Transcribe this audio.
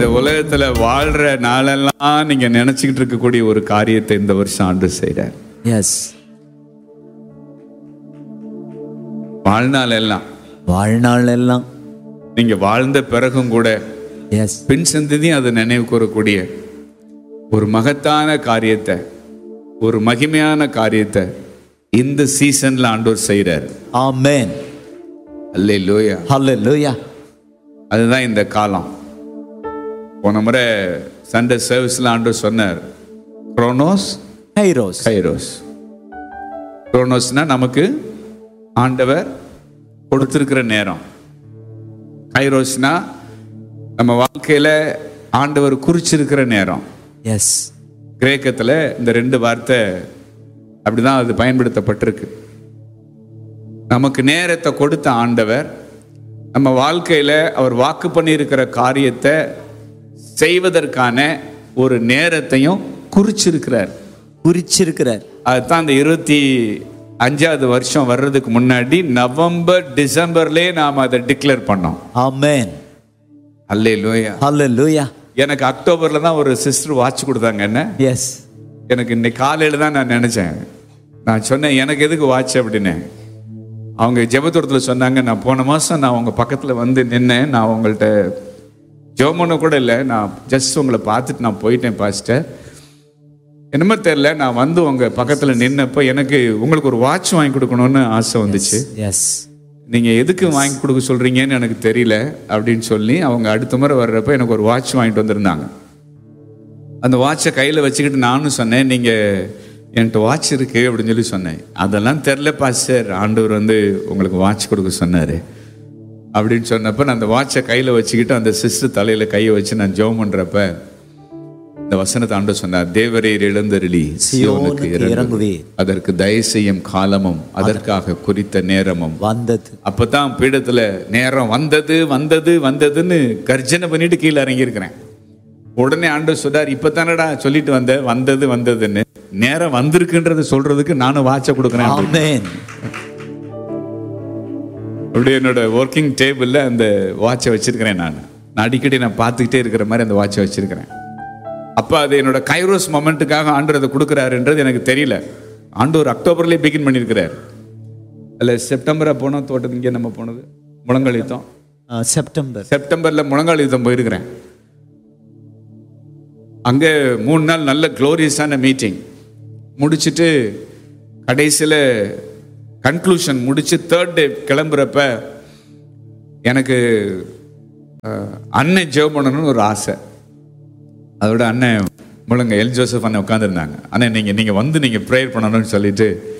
இந்த உலகத்துல வாழ்ற நாளெல்லாம் நீங்க நினைச்சுக்கிட்டு இருக்கக்கூடிய ஒரு காரியத்தை இந்த வருஷம் ஆண்டு செய்றார் எஸ் வாழ்நாள் எல்லாம் வாழ்நாள் எல்லாம் நீங்க வாழ்ந்த பிறகும் கூட எஸ் பின் சந்ததியும் அதை நினைவு கூறக்கூடிய ஒரு மகத்தான காரியத்தை ஒரு மகிமையான காரியத்தை இந்த சீசன்ல ஆண்டவர் செய்றார் ஆமென் அல்லே லோயா ஹalleluya அதுதான் இந்த காலம் போன முறை சண்டே சர்வீஸ்ல ஆண்டவர் சொன்னார் குரோனோஸ் கைரோஸ் கைரோஸ் குரோனோஸ்னா நமக்கு ஆண்டவர் கொடுத்திருக்கிற நேரம் கைரோஸ்னா நம்ம வாழ்க்கையில ஆண்டவர் குறிச்சிருக்கிற நேரம் எஸ் கிரேக்கத்துல இந்த ரெண்டு வார்த்தை அப்படிதான் அது பயன்படுத்தப்பட்டிருக்கு நமக்கு நேரத்தை கொடுத்த ஆண்டவர் நம்ம வாழ்க்கையில அவர் வாக்கு பண்ணியிருக்கிற காரியத்தை செய்வதற்கான ஒரு நேரத்தையும் குறிச்சிருக்கிறார் குறிச்சிருக்கிறார் அதுதான் அந்த இருபத்தி அஞ்சாவது வருஷம் வர்றதுக்கு முன்னாடி நவம்பர் டிசம்பர்லயே நாம் அதை டிக்ளேர் பண்ணோம் ஆமென் அல்லே லோயா ஹalleluya எனக்கு அக்டோபர்ல தான் ஒரு சிஸ்டர் வாட்ச் கொடுத்தாங்க என்ன எஸ் எனக்கு இன்னைக்கு காலையில தான் நான் நினைச்சேன் நான் சொன்னேன் எனக்கு எதுக்கு வாட்ச் அப்படின்னு அவங்க ஜெபத்தூரத்தில் சொன்னாங்க நான் போன மாசம் நான் உங்க பக்கத்துல வந்து நின்னேன் நான் உங்கள்கிட்ட ஜோமனு கூட இல்லை நான் ஜஸ்ட் உங்களை பார்த்துட்டு நான் போயிட்டேன் பாஸ்டர் என்னமோ தெரியல நான் வந்து உங்க பக்கத்துல நின்னப்போ எனக்கு உங்களுக்கு ஒரு வாட்ச் வாங்கி கொடுக்கணும்னு ஆசை வந்துச்சு எஸ் நீங்க எதுக்கு வாங்கி கொடுக்க சொல்றீங்கன்னு எனக்கு தெரியல அப்படின்னு சொல்லி அவங்க அடுத்த முறை வர்றப்ப எனக்கு ஒரு வாட்ச் வாங்கிட்டு வந்திருந்தாங்க அந்த வாட்சை கையில் வச்சுக்கிட்டு நானும் சொன்னேன் நீங்கள் என்கிட்ட வாட்ச் இருக்கு அப்படின்னு சொல்லி சொன்னேன் அதெல்லாம் தெரில பாஸ்டர் ஆண்டவர் வந்து உங்களுக்கு வாட்ச் கொடுக்க சொன்னார் அப்படின்னு சொன்னப்ப நான் அந்த வாட்சை கையில் வச்சுக்கிட்டு அந்த சிஸ்டர் தலையில் கையை வச்சு நான் ஜெபம் பண்ணுறப்ப இந்த வசனத்தை ஆண்டு சொன்னார் தேவரீர் எழுந்தருளி சியோனுக்கு சியோனுக்கு இறங்குவே இறங்குவீர். அதற்கு தயவு செய்யும் காலமும் அதற்காக குறித்த நேரமும் வந்தது அப்பதான் பீடத்துல நேரம் வந்தது வந்தது வந்ததுன்னு கர்ஜனை பண்ணிட்டு கீழே இறங்கியிருக்கிறேன் உடனே ஆண்டு சொன்னார் இப்பதானடா சொல்லிட்டு வந்த வந்தது வந்ததுன்னு நேரம் வந்திருக்குன்றத சொல்றதுக்கு நானும் வாட்சை கொடுக்குறேன் அப்படின்னு. ஆமென் அப்படியே என்னோட ஒர்க்கிங் டேபிள்ல அந்த வாட்சை வச்சிருக்கிறேன் நான் நான் அடிக்கடி நான் பார்த்துக்கிட்டே இருக்கிற மாதிரி அந்த வாட்சை வச்சிருக்கிறேன் அப்ப அது என்னோட கைரோஸ் மொமெண்ட்டுக்காக ஆண்டு அதை கொடுக்குறாருன்றது எனக்கு தெரியல ஆண்டு ஒரு அக்டோபர்லேயே பிகின் பண்ணியிருக்கிறார் அல்ல செப்டம்பரா போனோம் தோட்டத்து இங்கே நம்ம போனது முழங்கால் யுத்தம் ஆ, செப்டம்பர் செப்டம்பர்ல முழங்கால் யுத்தம் போயிருக்கிறேன் அங்க மூணு நாள் நல்ல க்ளோரியஸான மீட்டிங் முடிச்சிட்டு கடைசியில் கன்க்ளூஷன் முடிச்சு தேர்ட் டே கிளம்புறப்ப எனக்கு அஹ், அண்ணன் ஜெபம் பண்ணணும்னு ஒரு ஆசை அதோட அண்ணன் முழங்க எல் ஜோசப் அண்ணன் உட்காந்துருந்தாங்க அண்ணன் நீங்கள் நீங்கள் வந்து நீங்கள் ப்ரேயர் பண்ணணும்னு சொல்லிட்டு